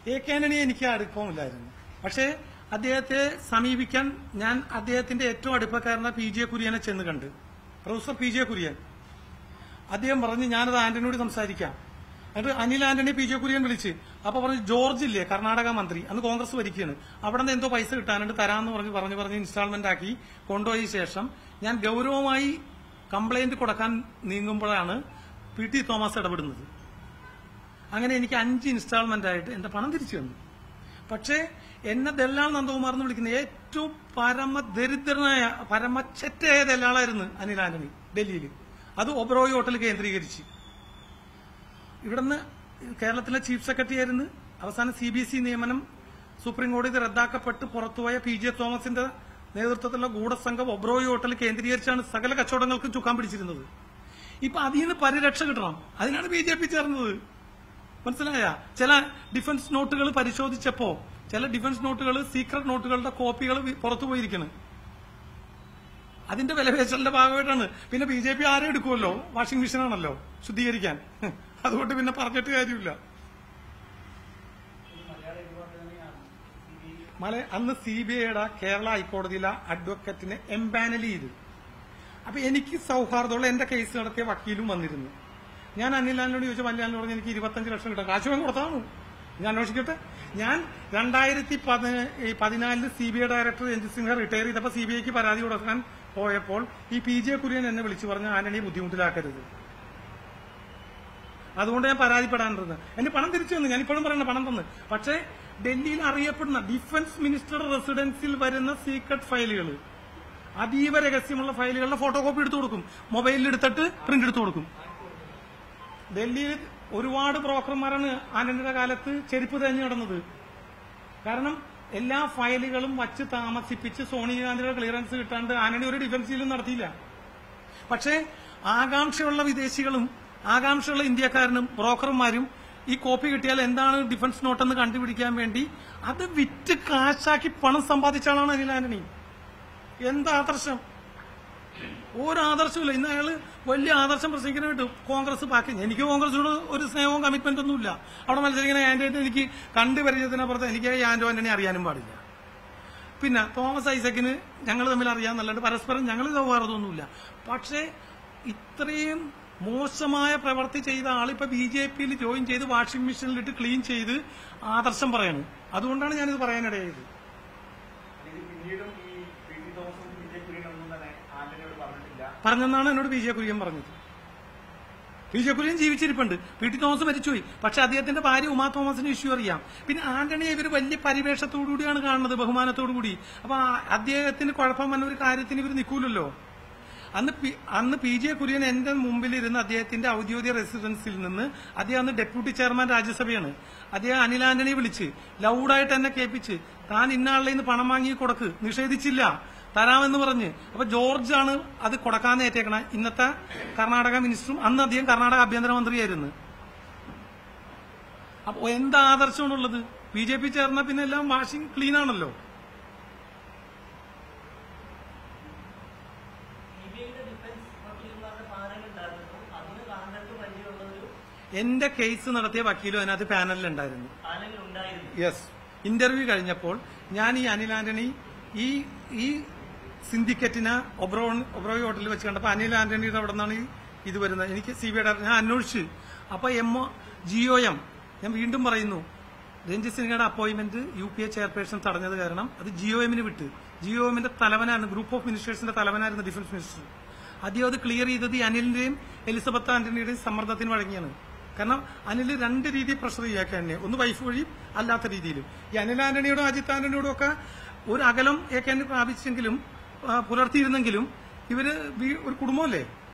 A K ആന്റണിയെ എനിക്ക് അടുപ്പമില്ലായിരുന്നു പക്ഷേ അദ്ദേഹത്തെ സമീപിക്കാൻ ഞാൻ അദ്ദേഹത്തിന്റെ ഏറ്റവും അടുപ്പക്കാരന പി ജെ കുര്യനെ ചെന്ന് കണ്ട് പ്രൊഫസർ പി ജെ കുര്യൻ അദ്ദേഹം പറഞ്ഞ് ഞാനത് ആന്റണിയോട് സംസാരിക്കാം എന്നിട്ട് അനിൽ ആന്റണി പി ജെ കുര്യൻ വിളിച്ച് അപ്പൊ പറഞ്ഞു ജോർജ് ഇല്ലേ കർണാടക മന്ത്രി അന്ന് കോൺഗ്രസ് ഭരിക്കുകയാണ് അവിടെ നിന്ന് എന്തോ പൈസ കിട്ടാനുണ്ട് തരാമെന്ന് പറഞ്ഞ് പറഞ്ഞു പറഞ്ഞ് ഇൻസ്റ്റാൾമെന്റ് ആക്കി കൊണ്ടുപോയ ശേഷം ഞാൻ ഗൗരവമായി കംപ്ലൈന്റ് കൊടുക്കാൻ നീങ്ങുമ്പോഴാണ് പി ടി തോമസ് ഇടപെടുന്നത് അങ്ങനെ എനിക്ക് അഞ്ച് ഇൻസ്റ്റാൾമെന്റ് ആയിട്ട് എന്റെ പണം തിരിച്ചു വന്നു പക്ഷേ എന്നെ ദല്ലാൾ നന്ദകുമാർ എന്ന് വിളിക്കുന്ന ഏറ്റവും പരമദരിദ്രനായ പരമച്ചറ്റയായ ദല്ലാളായിരുന്നു അനിൽ ആന്റണി ഡൽഹിയിൽ അത് ഒബ്രോയ് ഹോട്ടൽ കേന്ദ്രീകരിച്ച് ഇവിടുന്ന് കേരളത്തിലെ ചീഫ് സെക്രട്ടറി ആയിരുന്നു അവസാനം സി ബി എസ് ഇ നിയമനം സുപ്രീം കോടതി റദ്ദാക്കപ്പെട്ട് പുറത്തുപോയ പി ജെ തോമസിന്റെ നേതൃത്വത്തിലുള്ള ഗൂഢസംഘം ഒബ്രോയ് ഹോട്ടൽ കേന്ദ്രീകരിച്ചാണ് സകല കച്ചവടങ്ങൾക്കും ചുക്കാൻ പിടിച്ചിരുന്നത് ഇപ്പൊ അതിൽ നിന്ന് പരിരക്ഷ കിട്ടണം അതിനാണ് ബി ജെ പി ചേർന്നത് മനസ്സിലായ ചില ഡിഫൻസ് നോട്ടുകൾ പരിശോധിച്ചപ്പോ ചില ഡിഫൻസ് നോട്ടുകൾ സീക്രട്ട് നോട്ടുകളുടെ കോപ്പികൾ പുറത്തു പോയിരിക്കണം അതിന്റെ വിലപേശലിന്റെ ഭാഗമായിട്ടാണ് പിന്നെ ബി ജെ പി ആരെ എടുക്കുമല്ലോ വാഷിംഗ് മെഷീനാണല്ലോ ശുദ്ധീകരിക്കാൻ അതുകൊണ്ട് പിന്നെ പറഞ്ഞിട്ട് കാര്യമില്ല മല അന്ന് സി ബി ഐയുടെ കേരള ഹൈക്കോടതിയിലെ അഡ്വക്കറ്റിനെ എംപാനൽ ചെയ്തു അപ്പൊ എനിക്ക് സൗഹാർദ്ദമുള്ള എന്റെ കേസ് നടത്തിയ വക്കീലും വന്നിരുന്നു ഞാൻ അനിലാലിനോട് ചോദിച്ചു അനിലാലിനോട് പറഞ്ഞു എനിക്ക് ഇരുപത്തഞ്ച് ലക്ഷം കിട്ടാം കാശ് വാങ്ങി കൊടുത്താണ് ഞാൻ അന്വേഷിക്കട്ടെ ഞാൻ രണ്ടായിരത്തി പതിനാലില് C B I director Ranjit Sinha retire ചെയ്തപ്പോൾ സി ബി ഐക്ക് പരാതി കൊടുക്കാൻ പോയപ്പോൾ ഈ പി ജെ കുര്യൻ എന്നെ വിളിച്ചു പറഞ്ഞു ആന്റണിയെ ബുദ്ധിമുട്ടിലാക്കരുത് അതുകൊണ്ട് ഞാൻ പരാതിപ്പെടാനിരുന്നത് എന്റെ പണം തിരിച്ചു വന്നു ഞാൻ ഇപ്പോഴും പറയണ പണം തന്ന് പക്ഷേ ഡൽഹിയിൽ അറിയപ്പെടുന്ന ഡിഫൻസ് മിനിസ്റ്ററുടെ റെസിഡൻസിൽ വരുന്ന സീക്രട്ട് ഫയലുകൾ അതീവ രഹസ്യമുള്ള ഫയലുകളുടെ ഫോട്ടോ കോപ്പി എടുത്തു കൊടുക്കും മൊബൈലിൽ എടുത്തിട്ട് പ്രിന്റ് എടുത്തു കൊടുക്കും ഡൽഹിയിൽ ഒരുപാട് ബ്രോക്കർമാരാണ് ആനന്ദിന്റെ കാലത്ത് ചെരുപ്പ് തേഞ്ഞു നടന്നത് കാരണം എല്ലാ ഫയലുകളും വച്ച് താമസിപ്പിച്ച് സോണിയാഗാന്ധിയുടെ ക്ലിയറൻസ് കിട്ടാണ്ട് ആനണി ഒരു ഡിഫൻസ് ഡീലും നടത്തിയില്ല പക്ഷേ ആകാംക്ഷയുള്ള വിദേശികളും ആകാംക്ഷയുള്ള ഇന്ത്യക്കാരനും ബ്രോക്കർമാരും ഈ കോപ്പി കിട്ടിയാൽ എന്താണ് ഡിഫൻസ് നോട്ടെന്ന് കണ്ടുപിടിക്കാൻ വേണ്ടി അത് വിറ്റ് കാശാക്കി പണം സമ്പാദിച്ച ആളാണ് അനിൽ ആന്റണി എന്താ ആദർശം ഒരു ആദർശമില്ല ഇന്ന് അയാള് വലിയ ആദർശം പ്രസംഗിക്കാനായിട്ട് കോൺഗ്രസ് ബാക്കി എനിക്ക് കോൺഗ്രസിനോട് ഒരു സ്നേഹവും കമ്മിറ്റ്മെന്റ് ഒന്നുമില്ല അവിടെ മത്സരിക്കുന്ന ആന്റണി എനിക്ക് കണ്ടു പരിചയത്തിനപ്പുറത്ത് എനിക്ക് ഈ ആന്റോ ആന്റണി അറിയാനും പാടില്ല പിന്നെ തോമസ് ഐസക്കിന് ഞങ്ങൾ തമ്മിൽ അറിയാമെന്നല്ലാണ്ട് പരസ്പരം ഞങ്ങൾ സൗഹാർദ്ദമൊന്നുമില്ല പക്ഷേ ഇത്രയും മോശമായ പ്രവൃത്തി ചെയ്ത ആളിപ്പോ ബി ജെ പിയിൽ ജോയിൻ ചെയ്ത് വാഷിംഗ് മെഷീനിലിട്ട് ക്ലീൻ ചെയ്ത് ആദർശം പറയാണ് അതുകൊണ്ടാണ് ഞാനിത് പറയാനിടയായത് ഇത് പിന്നീടും ഈ പി ടി തോമസും ബി ജെ കുര്യനൊന്നും തന്നെ ആന്റണിയോട് പറഞ്ഞിട്ടില്ല പറഞ്ഞെന്നാണ് എന്നോട് പി ജെ കുര്യൻ പറഞ്ഞത് പി ജെ കുര്യൻ ജീവിച്ചിരിപ്പുണ്ട് പി ടി തോമസ് മരിച്ചുപോയി പക്ഷെ അദ്ദേഹത്തിന്റെ ഭാര്യ ഉമാ തോമസിന് ഇഷ്യൂ അറിയാം പിന്നെ ആന്റണിയെ ഇവർ വലിയ പരിവേഷത്തോടുകൂടിയാണ് കാണുന്നത് ബഹുമാനത്തോടുകൂടി അപ്പൊ ആ- അദ്ദേഹത്തിന് കുഴപ്പം വന്ന ഒരു കാര്യത്തിന് ഇവർ നിൽക്കൂലല്ലോ അന്ന് പി- അന്ന് പി ജെ കുര്യൻ എന്റെ മുമ്പിൽ ഇരുന്ന് അദ്ദേഹത്തിന്റെ ഔദ്യോഗിക റെസിഡൻസിൽ നിന്ന് അദ്ദേഹം അന്ന് ഡെപ്യൂട്ടി ചെയർമാൻ രാജ്യസഭയാണ് അദ്ദേഹം അനിൽ ആന്റണിയെ വിളിച്ച് ലൗഡായിട്ട് എന്നെ കേൾപ്പിച്ച് താൻ ഇന്നാളിൽ നിന്ന് പണം വാങ്ങി കൊടുക്ക് നിഷേധിച്ചില്ല തരാമെന്ന് പറഞ്ഞ് അപ്പൊ ജോർജ് ആണ് അത് കൊടുക്കാന്ന് ഏറ്റേക്കണ ഇന്നത്തെ കർണാടക മിനിസ്റ്ററും അന്ന് അദ്ദേഹം കർണാടക ആഭ്യന്തരമന്ത്രിയായിരുന്നു അപ്പൊ എന്താ ആദർശമാണുള്ളത് ബി ജെ പി ചേർന്ന പിന്നെ എല്ലാം വാഷിംഗ് ക്ലീൻ ആണല്ലോ സിബിഐയുടെ ഡിഫൻസ് വക്കീലന്മാരുടെ പാനൽ ഉണ്ടായിരുന്നു അതിന് താങ്കൾക്ക് പരിചയമുള്ള ഒരു എന്റെ കേസ് നടത്തിയ വക്കീലും അതിനകത്ത് പാനലിലുണ്ടായിരുന്നു പാനൽ ഉണ്ടായിരുന്നു യെസ് ഇന്റർവ്യൂ കഴിഞ്ഞപ്പോൾ ഞാൻ ഈ അനിൽ ആന്റണി ഈ ഈ സിൻഡിക്കറ്റിനെ ഒബ്രോ ഒബ്രോയ് ഹോട്ടലിൽ വെച്ച് കണ്ടപ്പോൾ അനിൽ ആന്റണിയുടെ അവിടെ നിന്നാണ് ഈ ഇത് വരുന്നത് എനിക്ക് സി ബി ഐ ഞാൻ അന്വേഷിച്ച് അപ്പൊ എം ഒ ജിഒ എം ഞാൻ വീണ്ടും പറയുന്നു രഞ്ജിത് സിൻഹയുടെ appointment U P A chairperson തടഞ്ഞത് കാരണം അത് ജിഒ എമ്മിന് വിട്ട് ജിഒ എമ്മിന്റെ തലവനാണ് ഗ്രൂപ്പ് ഓഫ് മിനിസ്റ്റേഴ്സിന്റെ തലവനായിരുന്നു ഡിഫൻസ് മിനിസ്റ്റർ ആദ്യം അത് ക്ലിയർ ചെയ്തത് ഈ അനിലിന്റെയും എലിസബത്ത് ആന്റണിയുടെയും സമ്മർദ്ദത്തിന് വഴങ്ങിയാണ് കാരണം അനിൽ രണ്ട് രീതിയിൽ പ്രഷർ ചെയ്യാക്കാൻ തന്നെ ഒന്ന് വൈഫ് വഴിയും അല്ലാത്ത രീതിയിലും ഈ അനിൽ ആന്റണിയോടും അജിത് ആന്റണിയോടും ഒക്കെ ഒരു അകലം ഏക്കാൻ പ്രാപിച്ചെങ്കിലും ആ, പുലർത്തിയിരുന്നെങ്കിലും ഇവര് വീ- ഒരു കുടുംബമല്ലേ